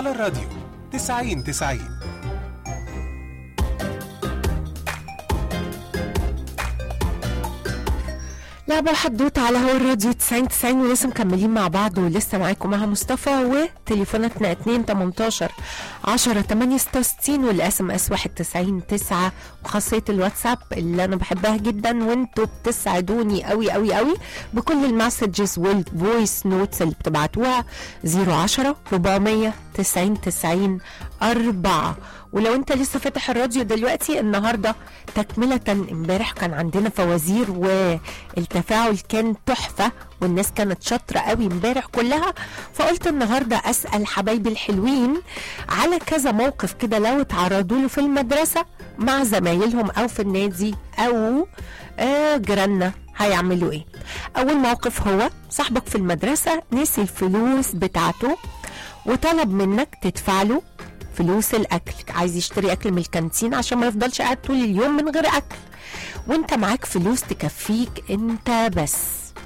على الراديو 90 90 لعبة وحدوتة على هو الراديو 90 90 ولسه مكملين مع بعض ولسه معاكم مها مصطفى وتليفوناتنا 2 18 10 8 66 والاس ام اس 91 9 وخاصية الواتساب اللي انا بحبها جدا وانتوا بتسعدوني قوي قوي قوي بكل المسجز والفويس نوتس اللي بتبعتوها 010 400 90 90 4 ولو انت لسه فاتح الراديو دلوقتي النهارده تكمله امبارح كان عندنا فوازير والتفاعل كان تحفه والناس كانت شاطره قوي امبارح كلها فقلت النهارده اسال حبايبي الحلوين على كذا موقف كده لو اتعرضوا له في المدرسه مع زمايلهم او في النادي او آه جيراننا هيعملوا ايه اول موقف هو صاحبك في المدرسه نسي الفلوس بتاعته وطلب منك تدفع له فلوس الاكل عايز يشتري اكل من الكانتين عشان ما يفضلش قاعد طول اليوم من غير اكل وانت معاك فلوس تكفيك انت بس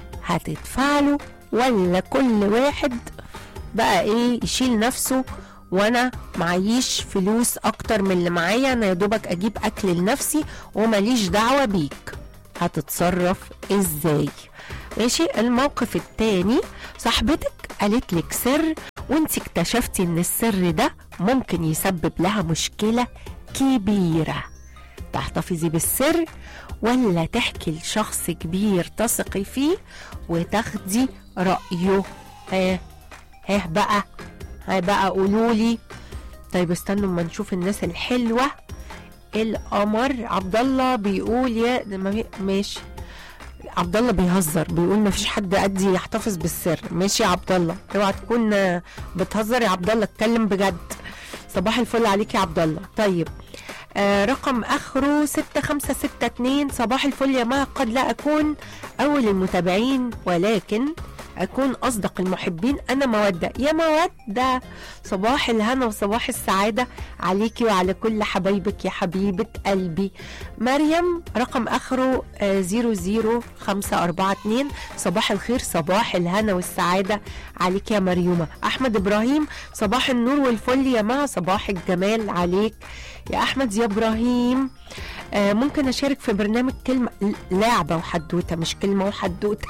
هتدفع له ولا كل واحد بقى ايه يشيل نفسه وانا معيش فلوس اكتر من اللي معايا انا يا دوبك اجيب اكل لنفسي ومليش دعوه بيك هتتصرف ازاي ماشي الموقف التاني صاحبتك قالت لك سر وانت اكتشفتي ان السر ده ممكن يسبب لها مشكله كبيره تحتفظي بالسر ولا تحكي لشخص كبير تثقي فيه وتاخدي رايه ها ها بقى ها بقى قولولي طيب استنوا اما نشوف الناس الحلوه القمر عبد الله بيقول يا ده ما في- ماشي عبد الله بيهزر بيقول ما فيش حد قدي يحتفظ بالسر ماشي يا عبد الله اوعى تكون آه، بتهزر يا عبد الله اتكلم بجد صباح الفل عليك يا عبد الله طيب آه رقم اخره 6562 صباح الفل يا ما قد لا اكون اول المتابعين ولكن اكون اصدق المحبين انا موده يا موده صباح الهنا وصباح السعاده عليكي وعلى كل حبايبك يا حبيبه قلبي مريم رقم اخره آه، 00542 صباح الخير صباح الهنا والسعاده عليك يا مريومه احمد ابراهيم صباح النور والفل يا مها صباح الجمال عليك يا احمد يا ابراهيم آه ممكن اشارك في برنامج كلمه لعبه وحدوته مش كلمه وحدوته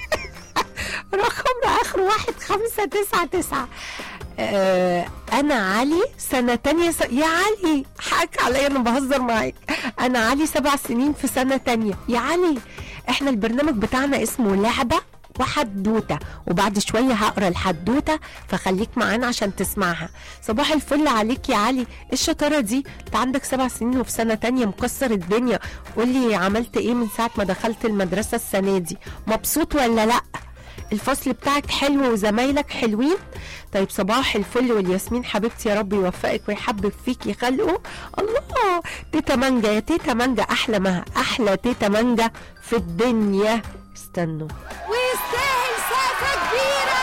رقم اخر واحد خمسة تسعة تسعة آه انا علي سنة تانية س... يا علي حقك عليا انا بهزر معاك انا علي سبع سنين في سنة تانية يا علي احنا البرنامج بتاعنا اسمه لعبة وحدوته وبعد شويه هقرا الحدوته فخليك معانا عشان تسمعها صباح الفل عليك يا علي إيه الشطاره دي انت عندك سبع سنين وفي سنه تانية مكسر الدنيا قولي عملت ايه من ساعه ما دخلت المدرسه السنه دي مبسوط ولا لا الفصل بتاعك حلو وزمايلك حلوين طيب صباح الفل والياسمين حبيبتي يا رب يوفقك ويحبب فيكي خلقه الله تيتا مانجا يا تيتا مانجا احلى ما احلى تيتا مانجا في الدنيا استنوا ويستاهل سقفة كبيرة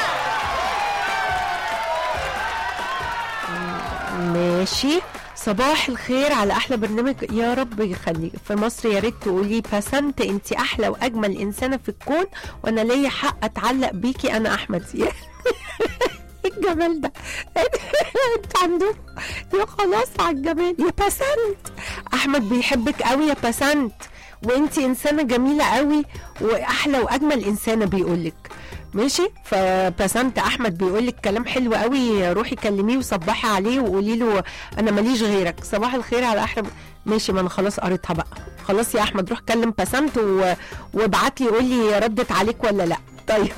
ماشي صباح الخير على احلى برنامج يا رب يخليك في مصر يا ريت تقولي بسنت انت احلى واجمل انسانه في الكون وانا ليا حق اتعلق بيكي انا احمد يا إيه الجمال ده انت عندكم يا خلاص على الجمال يا بسنت احمد بيحبك قوي يا بسنت وانت انسانه جميله قوي واحلى واجمل انسانه بيقولك ماشي فبسنت احمد بيقول لك كلام حلو قوي روحي كلميه وصبحي عليه وقولي له انا ماليش غيرك صباح الخير على احلى ماشي ما انا خلاص قريتها بقى خلاص يا احمد روح كلم بسنت و... وابعت لي قول لي ردت عليك ولا لا طيب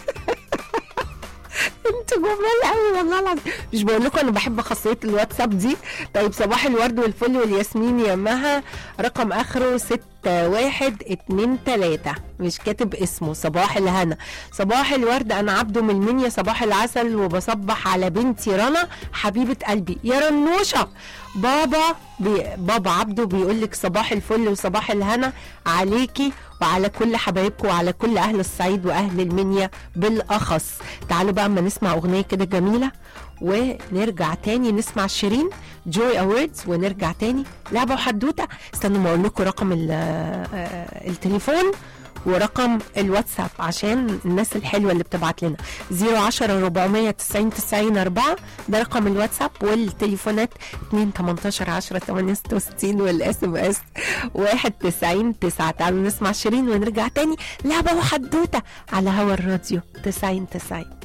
انتوا جمال قوي والله العظيم مش بقول لكم انا بحب خاصيه الواتساب دي طيب صباح الورد والفل والياسمين يا مها رقم اخره ستة واحد اتنين تلاتة مش كاتب اسمه صباح الهنا صباح الورد انا عبده من المنيا صباح العسل وبصبح على بنتي رنا حبيبه قلبي يا رنوشه بابا بي بابا عبده بيقول لك صباح الفل وصباح الهنا عليكي وعلى كل حبايبكم وعلى كل اهل الصعيد واهل المنيا بالاخص تعالوا بقى اما نسمع اغنيه كده جميله ونرجع تاني نسمع شيرين جوي اووردز ونرجع تاني لعبه وحدوته استنوا ما اقول لكم رقم ال- آه، التليفون ورقم الواتساب عشان الناس الحلوه اللي بتبعت لنا 010 490 90 4 ده رقم الواتساب والتليفونات 2 18 10 68 والاس ام اس 91 9 تعالوا نسمع شيرين ونرجع تاني لعبه وحدوته على هوا الراديو 90 90